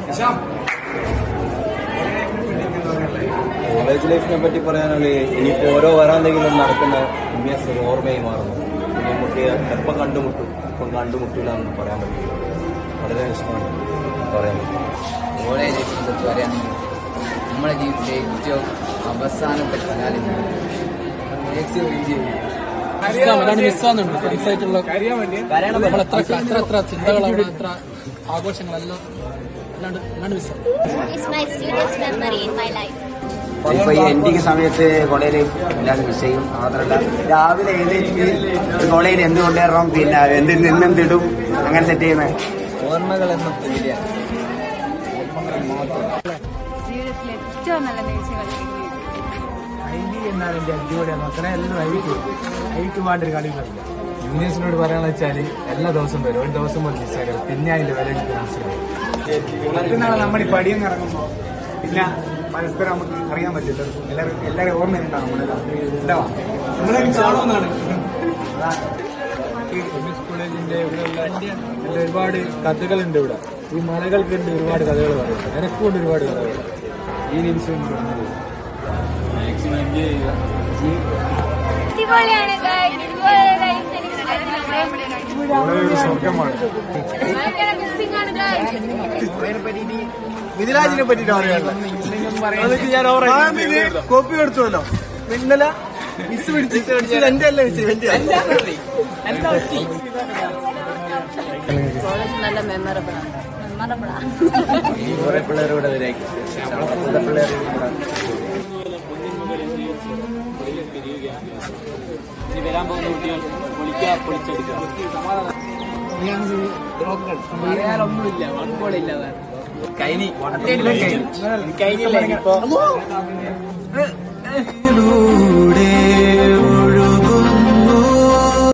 College ലൈഫിനെ പറ്റി പറയാനുള്ളത് ഇനിയിപ്പോ ഓരോ വരാന്തെങ്കിലും നടക്കുന്ന എം എസ് ഒരു ഓർമ്മയായി മാറുന്നു ഇനി നമുക്ക് എപ്പം കണ്ടുമുട്ടും ഇപ്പം കണ്ടുമുട്ടില്ല എന്ന് പറയാൻ പറ്റില്ല വളരെ ഇഷ്ടമാണ് പറയാൻ പറ്റും കോളേജ് കുറിച്ച് പറയുകയാണെങ്കിൽ നമ്മുടെ ജീവിതത്തിലെ ഏറ്റവും അവസാനത്തെ കലാലയം മാക്സിമം എൻജോയ് ചെയ്യും അതാണ് മിസ്സാകുന്നുണ്ട് ഫ്രണ്ട്സ് ആയിട്ടുള്ള നമ്മൾ എത്ര എത്ര എത്ര ചിന്തകളാണ് എത്ര ആഘോഷങ്ങളെല്ലാം അല്ലാണ്ട് അല്ലാണ്ട് മിസ്സാകും It's my sweetest memory in my life. ഇപ്പൊ ഈ എൻഡിങ് സമയത്ത് കോളേജിൽ എല്ലാവരും മിസ് ചെയ്യും മാത്രമല്ല രാവിലെ എഴുന്നേറ്റ് കോളേജിൽ എന്ത് കൊണ്ടുവരണം പിന്നെ എന്ത് നിന്നെന്തിടും അങ്ങനെ സെറ്റ് ചെയ്യുന്നത് ഓർമ്മകളെന്നും ഇല്ല ജീവിതത്തിലെ ഏറ്റവും നല്ല നിമിഷങ്ങൾ ജൂനിയേഴ്സിനോട് പറയാന്ന് വെച്ചാല് എല്ലാ ദിവസവും വരും ഒരു ദിവസം പോലും മിസ്സാക്കാം പിന്നെ അതിന്റെ വില എനിക്ക് മനസ്സിലാവും മറ്റന്നാൾ നമ്മൾ ഈ പടിയെന്ന് ഇറങ്ങുമ്പോൾ പിന്നെ പരസ്പരം നമുക്ക് അറിയാൻ പറ്റില്ല എല്ലാവരും എല്ലാവരും ഓർമ്മയുണ്ടാവും നമ്മളെല്ലാം ഉണ്ടാവാം നമ്മളൊക്കെ ചാടുമെന്നാണ് കോളേജിന്റെ ഇവിടെയുള്ള ഇവിടെ ഒരുപാട് കഥകളുണ്ട് ഇവിടെ ഈ മലകൾക്കുണ്ട് ഒരുപാട് കഥകൾ പറയും എനക്കുണ്ട് ഒരുപാട് കഥകൾ ഈ നിമിഷം മാക്സിമം എൻജോയ് ചെയ്യുക അടിപൊളിയാണ് guys. ഇതുപോലെ life എനിക്ക് ഒരു സ്വർഗമാണ് ഭയങ്കര missing ആണ് guys. മിഥിലാജിനെ പറ്റിട്ട് കോപ്പി കൊടുത്തുവല്ലോ ഇന്നലെ മിസ് പിടിച്ച് എന്റെ അല്ല മിസ് എന്റെ നല്ല മെമ്മറബിൾ ആണ് മെമ്മറബിൾ ആണ് ഈ കുറെ പിള്ളേർ ഇവിടെ വരായിരിക്കും നമ്മളെ പിള്ളേർ ഇവിടെ വരാൻ പോകുന്ന കുട്ടികൾ പൊളിക്കുക പൊളിച്ചെടുക്കുക പറയാനൊന്നുമില്ല വൺകോളില്ല കൈനി കൈനില്ല ഇനിയിപ്പോ ൂടെ